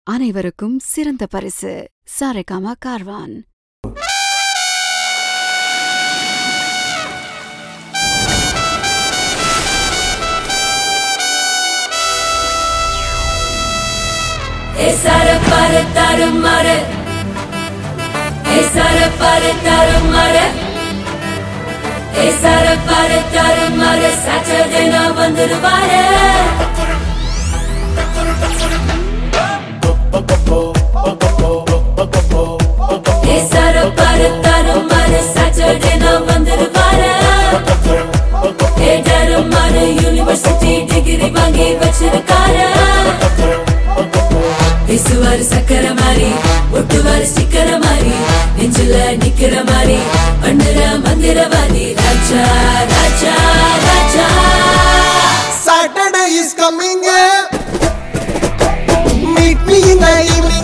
அனைவருக்கும் சிறந்த பரிசு Saregama Carvaan Esar para tarumare Esar para tarumare Esar para tarumare Saturday na வந்துருவாரு Esar para tarumare Saturday na வந்துருவாரு ஏடருமாறு university degree வாங்கி வச்சிருக்காரு பேசுவாரு சக்கர மாதிரி ஒட்டுவாரு சிக்கர மாதிரி நெஞ்சில நிக்கிற மாதிரி பண்ணுற மந்திரவாதி ராஜா ராஜா ராஜா Saturday is coming. Meet me in the evening.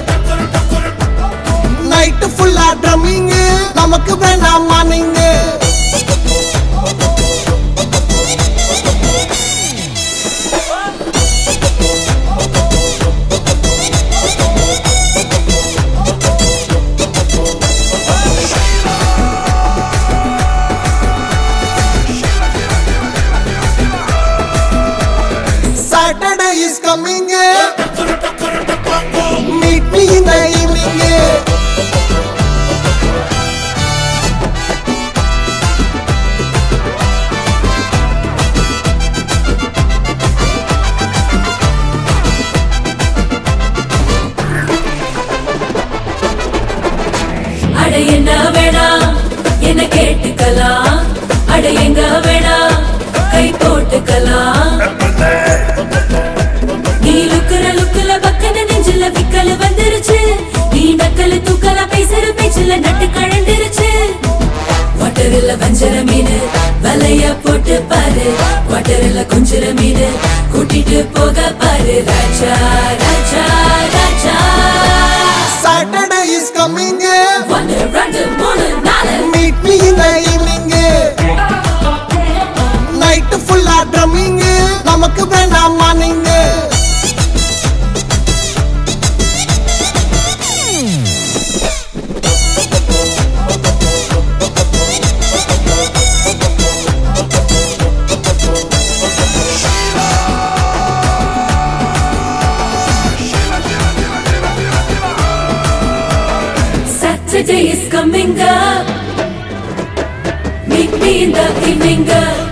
Night full of drumming. நமக்கு வேணாம் morning Saturday is coming. Meet me in the evening. அட என்ன வேணா என்ன கேட்டுக்கலாம் அட எங்க வேணா கை போட்டுக்கலாம் நீ லுக்குற லுக்குல பக்கன நெஞ்சில விக்கல் வந்துருச்சு நீ நக்கல தூக்கல பேசுற பேச்சுல நட்டு கழண்டுருச்சு வாட்டரில் வஞ்சர மீன் வலைய போட்டு பாரு வாட்டரில் கொஞ்சிற மீன் கூட்டிட்டு போக பாரு ராஜா ராஜா ராஜா Saturday is coming. ஒன்னு ரெண்டு மூணு நாலு Meet me in the evening. Night full of drumming. நமக்கு வேணாம் morning Saturday is coming up. Meet me in the evening up.